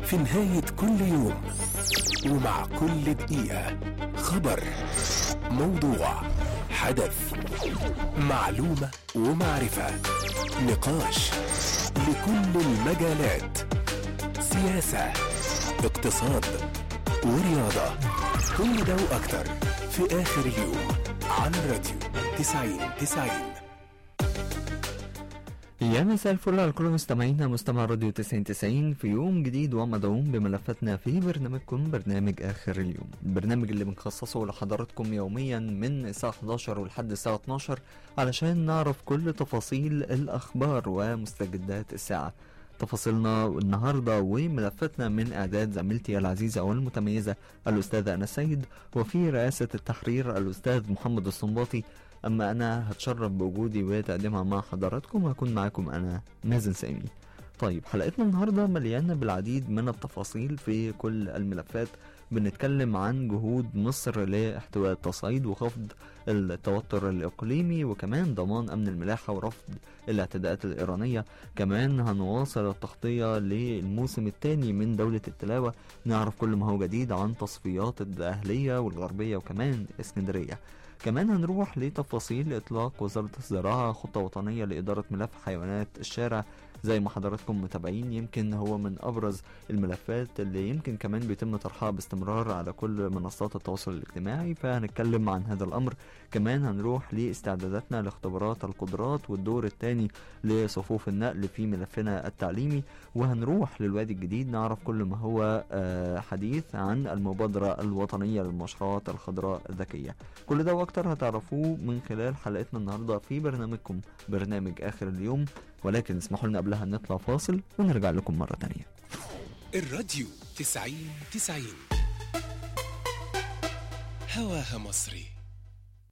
في نهاية كل يوم ومع كل دقيقة خبر موضوع حدث معلومة ومعرفة نقاش لكل المجالات سياسة اقتصاد ورياضة كل ده وأكتر في آخر اليوم على الراديو 90 90 يا مساء الفل على كل مستمعينا مستمع راديو 9090 في يوم جديد ومدعوم بملفاتنا في برنامجكم برنامج آخر اليوم البرنامج اللي بنخصصه لحضراتكم يوميا من الساعة 11 ولحد الساعة 12 علشان نعرف كل تفاصيل الأخبار ومستجدات الساعة تفاصيلنا النهاردة وملفاتنا من إعداد زميلتي العزيزة والمتميزة الأستاذة أنا السيد وفي رئاسة التحرير الأستاذ محمد الصنباطي أما أنا هتشرف بوجودي وتقديمها مع حضراتكم وهكون معاكم أنا مازن سامي طيب حلقتنا النهاردة مليانة بالعديد من التفاصيل في كل الملفات بنتكلم عن جهود مصر لاحتواء التصعيد وخفض التوتر الإقليمي وكمان ضمان أمن الملاحة ورفض الاعتداءات الإيرانية كمان هنواصل التغطية للموسم الثاني من دولة التلاوة نعرف كل ما هو جديد عن تصفيات الأهلية والغربية وكمان اسكندرية كمان هنروح لتفاصيل إطلاق وزارة الزراعة خطة وطنية لإدارة ملف حيوانات الشارع زي ما حضراتكم متابعين يمكن هو من أبرز الملفات اللي يمكن كمان بيتم طرحها باستمرار على كل منصات التواصل الاجتماعي فهنتكلم عن هذا الأمر كمان هنروح لاستعداداتنا لاختبارات القدرات والدور الثاني لصفوف النقل في ملفنا التعليمي وهنروح للوادي الجديد نعرف كل ما هو آه، حديث عن المبادرة الوطنية للمشروعات الخضراء الذكية كل ده واكتر هتعرفوه من خلال حلقتنا النهاردة في برنامجكم برنامج آخر اليوم ولكن اسمحوا لنا قبلها نطلع فاصل ونرجع لكم مرة تانية الراديو 90 90 هواها مصري